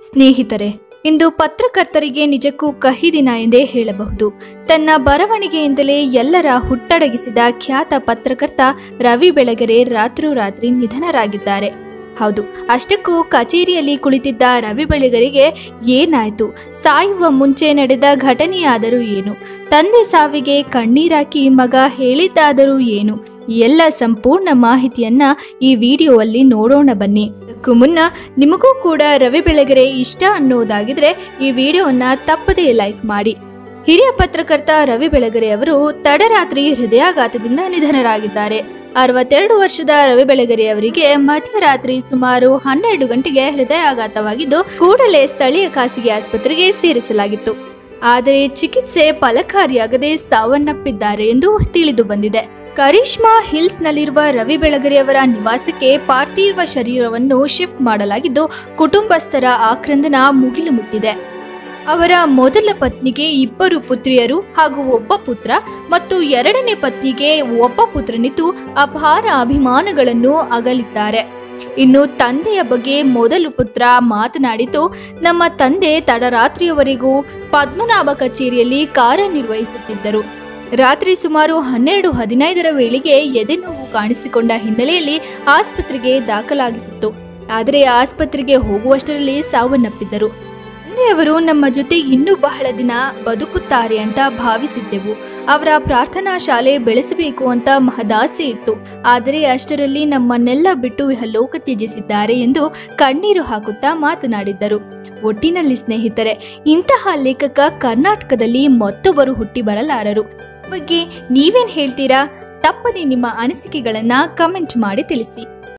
ಸ್ನೇಹಿತರೆ ಇಂದು ಪತ್ರಕರ್ತರಿಗೆ ನಿಜಕ್ಕೂ ಕಹಿ ದಿನ ಎಂದೇ ಹೇಳಬಹುದು ತನ್ನ ಬರವಣಿಗೆಯಿಂದಲೇ ಎಲ್ಲರ ಹುಟ್ಟಡಗಿಸಿದ ಖ್ಯಾತ ಪತ್ರಕರ್ತ ರವಿ ಬೆಳಗೆರೆ ರಾತ್ರೋರಾತ್ರಿ ನಿಧನರಾಗಿದ್ದಾರೆ ಹೌದು ಅಷ್ಟಕ್ಕೂ ಕಚೇರಿಯಲ್ಲಿ ಕುಳಿತಿದ್ದ ರವಿ ಬೆಳಗೆರೆಗೆ ಏನಾಯ್ತು ಸಾಯುವ ಮುಂಚೆ ನಡೆದ ಘಟನೆಯಾದರೂ ಏನು ತಂದೆ ಸಾವಿಗೆ ಕಣ್ಣೀರಾಕಿ ಮಗ ಹೇಳಿದ್ದಾದರೂ ಏನು ಈ ಎಲ್ಲ ಸಂಪೂರ್ಣ ಮಾಹಿತಿಯನ್ನ ಈ ವಿಡಿಯೋದಲ್ಲಿ ನೋಡೋಣ ಬನ್ನಿ ಅದಕ್ಕೂ ಮುನ್ನ ನಿಮಗೂ ಕೂಡ ರವಿ ಬೆಳಗೆರೆ ಇಷ್ಟ ಅನ್ನೋದಾಗಿದ್ರೆ ಈ ವಿಡಿಯೋನ ತಪ್ಪದೇ ಲೈಕ್ ಮಾಡಿ ಹಿರಿಯ ಪತ್ರಕರ್ತ ರವಿ ಬೆಳಗೆರೆ ಅವರು ತಡರಾತ್ರಿ ಹೃದಯಾಘಾತದಿಂದ ನಿಧನರಾಗಿದ್ದಾರೆ ಅರವತ್ತೆರಡು ವರ್ಷದ ರವಿ ಬೆಳಗೆರೆ ಅವರಿಗೆ ಮಧ್ಯರಾತ್ರಿ ಸುಮಾರು ಹನ್ನೆರಡು ಗಂಟೆಗೆ ಹೃದಯಾಘಾತವಾಗಿದ್ದು ಕೂಡಲೇ ಸ್ಥಳೀಯ ಖಾಸಗಿ ಆಸ್ಪತ್ರೆಗೆ ಸೇರಿಸಲಾಗಿತ್ತು ಆದರೆ ಚಿಕಿತ್ಸೆ ಫಲಕಾರಿಯಾಗದೆ ಸಾವನ್ನಪ್ಪಿದ್ದಾರೆ ಎಂದು ತಿಳಿದು ಬಂದಿದೆ ಕರಿಷ್ಮಾ ಹಿಲ್ಸ್ ನಲ್ಲಿರುವ ರವಿ ಬೆಳಗೆರೆ ಅವರ ನಿವಾಸಕ್ಕೆ ಪಾರ್ಥಿವ ಶರೀರವನ್ನು ಶಿಫ್ಟ್ ಮಾಡಲಾಗಿದ್ದು ಕುಟುಂಬಸ್ಥರ ಆಕ್ರಂದನ ಮುಗಿಲು ಮುಟ್ಟಿದೆ ಅವರ ಮೊದಲ ಪತ್ನಿಗೆ ಇಬ್ಬರು ಪುತ್ರಿಯರು ಹಾಗೂ ಒಬ್ಬ ಪುತ್ರ ಮತ್ತು ಎರಡನೇ ಪತ್ನಿಗೆ ಒಬ್ಬ ಪುತ್ರನಿದ್ದು ಅಪಾರ ಅಭಿಮಾನಗಳನ್ನು ಅಗಲಿದ್ದಾರೆ ಇನ್ನು ತಂದೆಯ ಬಗ್ಗೆ ಮೊದಲು ಪುತ್ರ ಮಾತನಾಡಿದ್ದು ನಮ್ಮ ತಂದೆ ತಡರಾತ್ರಿಯವರೆಗೂ ಪದ್ಮನಾಭ ಕಚೇರಿಯಲ್ಲಿ ಕಾರ್ಯನಿರ್ವಹಿಸುತ್ತಿದ್ದರು ರಾತ್ರಿ ಸುಮಾರು ಹನ್ನೆರಡು ಹದಿನೈದರ ವೇಳೆಗೆ ಎದೆನೋವು ಕಾಣಿಸಿಕೊಂಡ ಹಿನ್ನೆಲೆಯಲ್ಲಿ ಆಸ್ಪತ್ರೆಗೆ ದಾಖಲಾಗಿಸಿತ್ತು ಆದರೆ ಆಸ್ಪತ್ರೆಗೆ ಹೋಗುವಷ್ಟರಲ್ಲಿ ಸಾವನ್ನಪ್ಪಿದ್ದರು ತಂದೆಯವರು ನಮ್ಮ ಜೊತೆ ಇನ್ನೂ ಬಹಳ ದಿನ ಬದುಕುತ್ತಾರೆ ಅಂತ ಭಾವಿಸಿದ್ದೆವು ಅವರ ಪ್ರಾರ್ಥನಾ ಶಾಲೆ ಬೆಳೆಸಬೇಕು ಅಂತ ಮಹದಾಸೆ ಇತ್ತು ಆದರೆ ಅಷ್ಟರಲ್ಲಿ ನಮ್ಮನ್ನೆಲ್ಲ ಬಿಟ್ಟು ಇಹಲೋಕ ತ್ಯಜಿಸಿದ್ದಾರೆ ಎಂದು ಕಣ್ಣೀರು ಹಾಕುತ್ತಾ ಮಾತನಾಡಿದ್ದರು ಒಟ್ಟಿನಲ್ಲಿ ಸ್ನೇಹಿತರೆ ಇಂತಹ ಲೇಖಕ ಕರ್ನಾಟಕದಲ್ಲಿ ಮತ್ತೊಬ್ಬರು ಹುಟ್ಟಿ ಬರಲಾರರು ಈ ಬಗ್ಗೆ ನೀವೇನ್ ಹೇಳ್ತೀರಾ ತಪ್ಪದೆ ನಿಮ್ಮ ಅನಿಸಿಕೆಗಳನ್ನ ಕಮೆಂಟ್ ಮಾಡಿ ತಿಳಿಸಿ